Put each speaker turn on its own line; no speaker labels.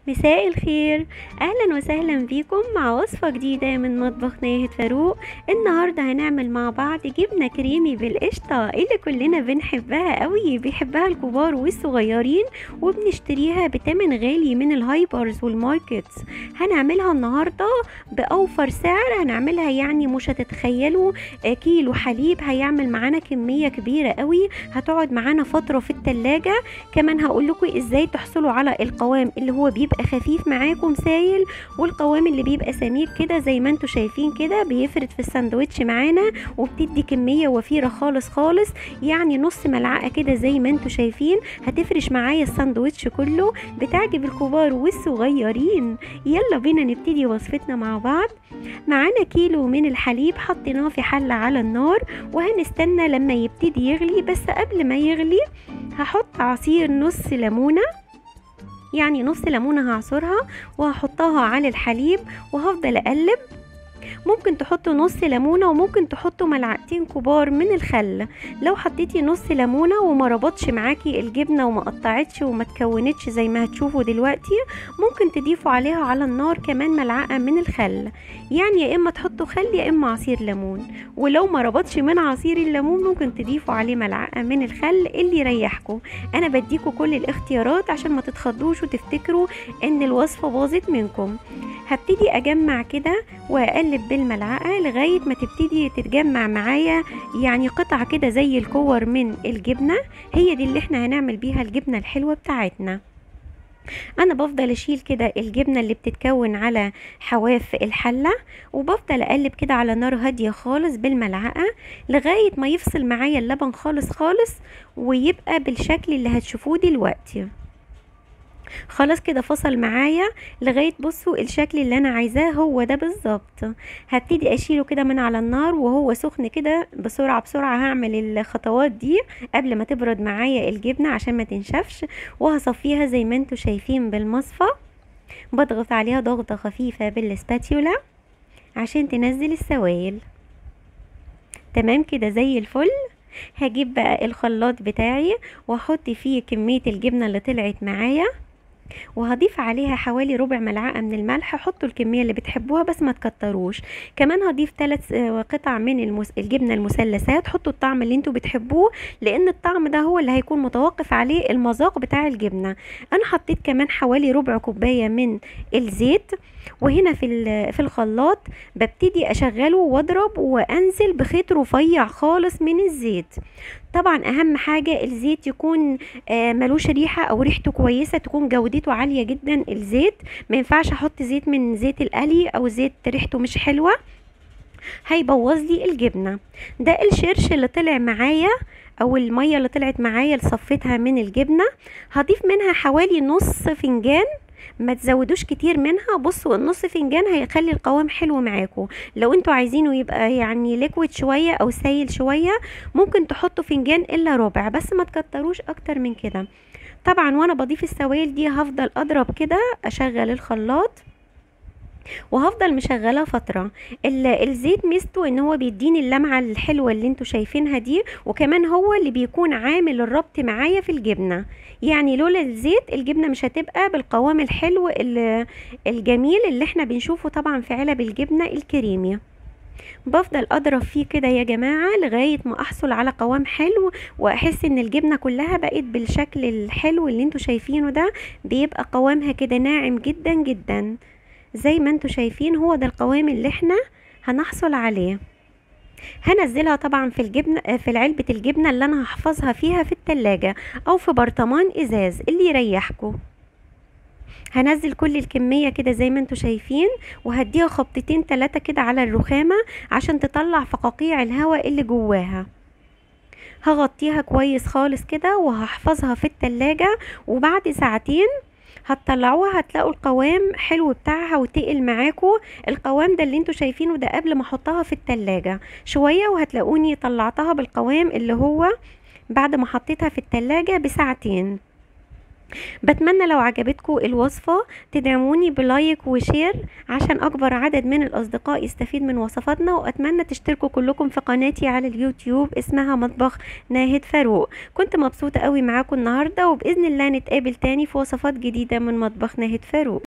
مساء الخير اهلا وسهلا بيكم مع وصفة جديدة من مطبخ ناهد فاروق النهاردة هنعمل مع بعض جبنة كريمي بالقشطة اللي كلنا بنحبها قوي بيحبها الكبار والصغيرين وبنشتريها بتمن غالي من الهايبرز والماركتس هنعملها النهاردة بأوفر سعر هنعملها يعني مش هتتخيلوا آه، كيلو حليب هيعمل معانا كمية كبيرة قوي هتقعد معانا فترة في التلاجة كمان هقول لكم ازاي تحصلوا على القوام اللي هو بيبقى خفيف معاكم سايل والقوام اللي بيبقى سميك كده زي ما انتم شايفين كده بيفرد في الساندوتش معانا وبتدي كمية وفيرة خالص خالص يعني نص ملعقة كده زي ما انتم شايفين هتفرش معايا الساندوتش كله بتعجب الكبار والصغيرين يلا بينا نبتدي وصفتنا مع بعض معانا كيلو من الحليب حطيناه في حلة على النار وهنستنى لما يبتدي يغلي بس قبل ما يغلي هحط عصير نص ليمونة يعني نص ليمونة هعصرها وهحطها على الحليب وهفضل اقلب ممكن تحطوا نص ليمونه وممكن تحطوا ملعقتين كبار من الخل لو حطيتي نص ليمونه وما ربطش معاكي الجبنه وما قطعتش وما تكونتش زي ما هتشوفوا دلوقتي ممكن تضيفوا عليها على النار كمان ملعقه من الخل يعني يا اما تحطوا خل يا اما عصير ليمون ولو ما ربطش من عصير الليمون ممكن تضيفوا عليه ملعقه من الخل اللي يريحكم انا بديكوا كل الاختيارات عشان ما تتخضوش وتفتكروا ان الوصفه باظت منكم هبتدي اجمع كده واقلب بالملعقه لغايه ما تبتدي تتجمع معايا يعني قطع كده زي الكور من الجبنه هي دي اللي احنا هنعمل بيها الجبنه الحلوه بتاعتنا انا بفضل اشيل كده الجبنه اللي بتتكون على حواف الحله وبفضل اقلب كده على نار هاديه خالص بالملعقه لغايه ما يفصل معايا اللبن خالص خالص ويبقى بالشكل اللي هتشوفوه دلوقتي خلاص كده فصل معايا لغايه بصوا الشكل اللي انا عايزاه هو ده بالظبط هبتدي اشيله كده من على النار وهو سخن كده بسرعه بسرعه هعمل الخطوات دي قبل ما تبرد معايا الجبنه عشان ما تنشفش وهصفيها زي ما انتم شايفين بالمصفى بضغط عليها ضغطه خفيفه بالسباتيولا عشان تنزل السوائل تمام كده زي الفل هجيب بقى الخلاط بتاعي واحط فيه كميه الجبنه اللي طلعت معايا وهضيف عليها حوالي ربع ملعقه من الملح حطوا الكميه اللي بتحبوها بس ما تكتروش كمان هضيف ثلاث قطع من المس... الجبنه المثلثات حطوا الطعم اللي انتوا بتحبوه لان الطعم ده هو اللي هيكون متوقف عليه المذاق بتاع الجبنه انا حطيت كمان حوالي ربع كوبايه من الزيت وهنا في في الخلاط ببتدي اشغله واضرب وانزل بخيط رفيع خالص من الزيت طبعا اهم حاجة الزيت يكون آه ملوش ريحة او ريحته كويسة تكون جودته عالية جدا الزيت ما ينفعش احط زيت من زيت القلي او زيت ريحته مش حلوة هيبوظ لي الجبنة ده الشرش اللي طلع معايا او المية اللي طلعت معايا اللي صفيتها من الجبنة هضيف منها حوالي نص فنجان ما تزودوش كتير منها بصوا النص فنجان هيخلي القوام حلو معاكم لو انتوا عايزينه يبقى يعني ليكويد شويه او سايل شويه ممكن تحطوا فنجان الا ربع بس ما تكتروش اكتر من كده طبعا وانا بضيف السوائل دي هفضل اضرب كده اشغل الخلاط وهفضل مشغلاه فتره الزيت ميزته ان هو بيديني اللمعه الحلوه اللي انتوا شايفينها دي وكمان هو اللي بيكون عامل الربط معايا في الجبنه يعني لولا الزيت الجبنه مش هتبقى بالقوام الحلو الجميل اللي احنا بنشوفه طبعا في علب الجبنه الكريمي بفضل اضرب فيه كده يا جماعه لغايه ما احصل على قوام حلو واحس ان الجبنه كلها بقت بالشكل الحلو اللي انتوا شايفينه ده بيبقى قوامها كده ناعم جدا جدا زي ما انتوا شايفين هو ده القوام اللي احنا هنحصل عليه هنزلها طبعا في الجبنة في علبة الجبنة اللي انا هحفظها فيها في التلاجة او في برطمان ازاز اللي يريحكم هنزل كل الكمية كده زي ما انتوا شايفين وهديها خبطتين تلاتة كده على الرخامة عشان تطلع فقاقيع الهواء اللي جواها هغطيها كويس خالص كده وهحفظها في التلاجة وبعد ساعتين هتطلعوها هتلاقوا القوام حلو بتاعها وتقل معاكم القوام ده اللي انتوا شايفينه ده قبل ما احطها في التلاجة شوية وهتلاقوني طلعتها بالقوام اللي هو بعد ما حطيتها في التلاجة بساعتين بتمنى لو عجبتكم الوصفة تدعموني بلايك وشير عشان اكبر عدد من الاصدقاء يستفيد من وصفاتنا واتمنى تشتركوا كلكم في قناتي على اليوتيوب اسمها مطبخ ناهد فاروق كنت مبسوطة قوي معاكم النهاردة وبإذن الله نتقابل تاني في وصفات جديدة من مطبخ ناهد فاروق